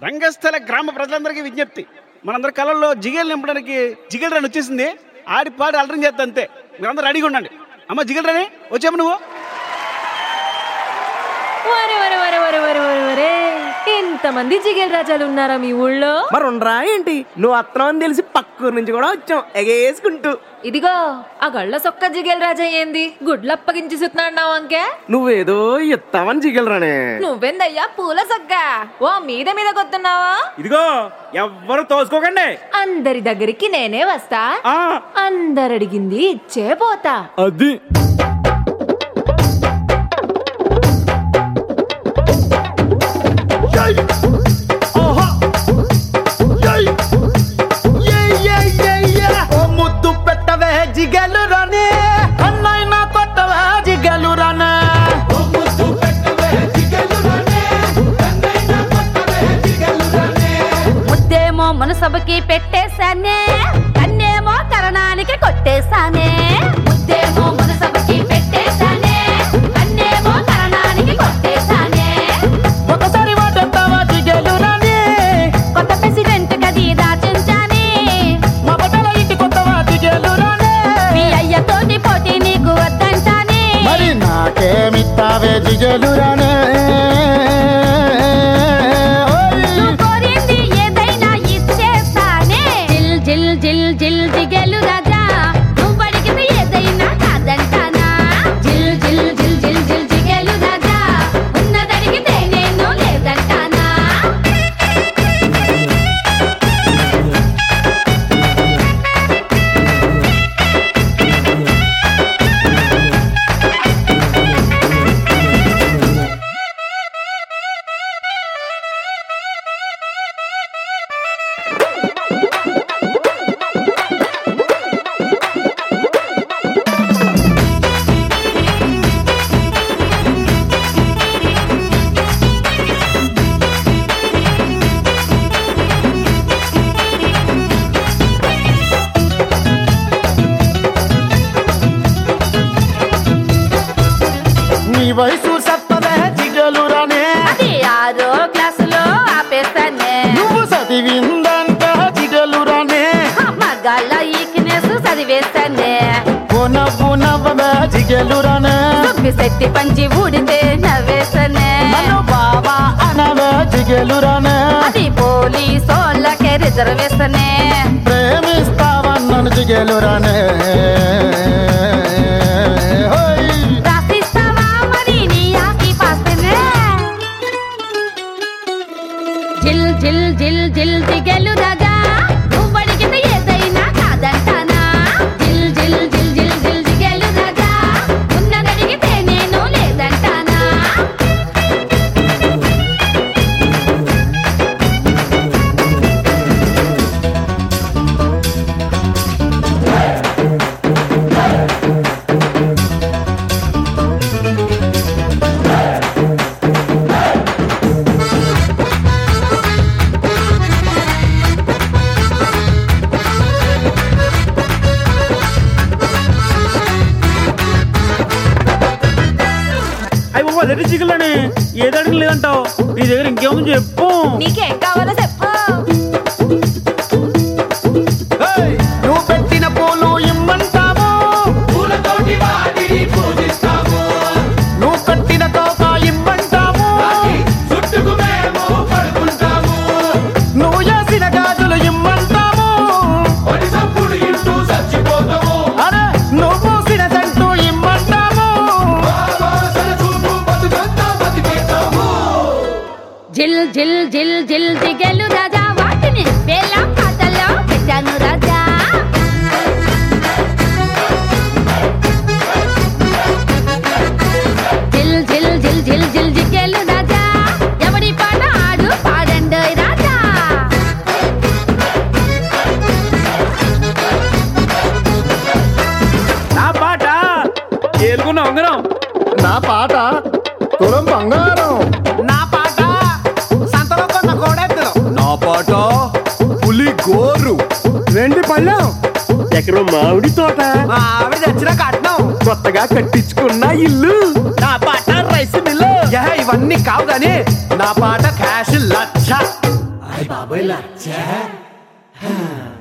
రంగస్థల గ్రామ ప్రజలందరికీ విజ్ఞప్తి మనందరి కళల్లో జిగేలు నింపడానికి జిగేల్ రాని వచ్చేసింది ఆడి పాడి అలరం చేస్తా అంతే మీరందరూ రెడీగా ఉండండి అమ్మ జిగేల్ రాని వచ్చాము నువ్వు వరే వరే వరే వరే వరే వరే వరే ఎంతమంది జిగేల్ రాజాలు ఉన్నారా మీ ఊళ్ళో మరి ఉండరా ఏంటి నువ్వు అత్తనం అని తెలిసి పక్కూరు నుంచి కూడా వచ్చాం ఎగేసుకుంటూ ఇదిగో ఆ గళ్ళ సొక్క జిగేల్ రాజా ఏంది గుడ్లప్పగించి సుతున్నాడు అంకే నువ్వేదో ఇస్తావని జిగలరానే నువ్వెందయ్యా పూల సొక్క ఓ మీద మీద కొత్తున్నావా ఇదిగో ఎవ్వరు తోసుకోకండి అందరి దగ్గరికి నేనే వస్తా ఆ అందరు అడిగింది ఇచ్చే పోతా అది ముద్దు పెట్టవే జిగలు రానే అన్నైనా కొట్టవే జిగలు రానే ముద్దేమో మనసభకి పెట్టేశానే కన్నేమో కరణానికి కొట్టేశానే ముద్దేమో మనసభకి పెట్టేశానే కన్నేమో కరణానికి కొట్టేశానే ఒకసారి వాటంతావా జిగలు రానే కొత్త ప్రెసిడెంట్ గది దాచించానే మా బట్టల ఇంటి కొత్తవా జిగలు రానే మీ అయ్యతోటి పోటీ నీకు వద్దంటానే మరి నాకేమిస్తావే జిగలు రానే నువ్వు కోరింది ఏదైనా ఇచ్చేస్తానే జిల్ జిల్ జిల్ జిల్ జిగెలు రాజా నువ్వు అడిగింది ఏదైనా కాదంటానా జిల్ జిల్ జిల్ జిల్ జిల్ జిగెలు రాజా ఉన్నదడిగితే నేను లేదంటానా నీ వయసు సత్తవే జిగలు రానే అది ఆరో క్లాసులో ఆపేస్తానే నువ్వు చదివిందంట జిగలు రానే మగాళ్ళ ఈక్నెస్ చదివేస్తానే నవ్వు నవ్వవే జిగలు రానే శెట్టి పంచి ఊడితే నవ్వేస్తానే నన్ను బాబా అనవే జిగలు రానే అది పోలీసోళ్ళకే రిజర్వేషనే ప్రేమిస్తావన్నను జిగలు రానే హోయ్. రాసిస్తావా మరి నీ ఆస్తి పాస్తేనే జిల్ జిల్ జిల్ జిల్ జిగెలు రాజా నువ్వు అడిగింది ఏదైనా కాదంటానా జిల్ జిల్ జిల్ జిల్ జిల్ జిగెలు రాజా ఉన్నదడిగితే నేను లేదంటానా అయ్యి బాబా అదే జిగలని ఏది అడిగి లేదంటావు నీ దగ్గర ఇంకేముంది చెప్పు నీకేం కావాలో చెప్పు ఏయ్, నువ్వు పెట్టిన పూలు ఇమ్మంటావు నువ్వు కట్టిన తోక ఇమ్మంటావు నువ్వు చేసిన గాజులు ఇమ్మంటావు అరే నువ్వు పూసిన సెంటు ఇమ్మంటావు జిల్ జిల్ జిల్ జిల్ జిగెలు రాజా వాటిని వేళ పాటల్లో పెట్టాను రాజా జిల్ జిల్ జిల్ జిల్ జిల్ జిగెలు రాజా ఎవడి పాట ఆడు పాడండి రాజా నా పాట ఏలుకున్న ఉంగరం నా పాట తులం బంగారం నా పాట సంతలో కొన్న కోడెత్తు నా పాట పులి గోరు వెండి పళ్ళెం ఎకరం మామిడి తోట మా ఆవిడ తెచ్చిన కట్నం కొత్తగా కట్టించుకున్న ఇల్లు నా పాట రైస్ మిల్లు యా, ఇవన్నీ కావు గాని నా పాట క్యాష్ లక్ష బాబాయ్ లచ్చా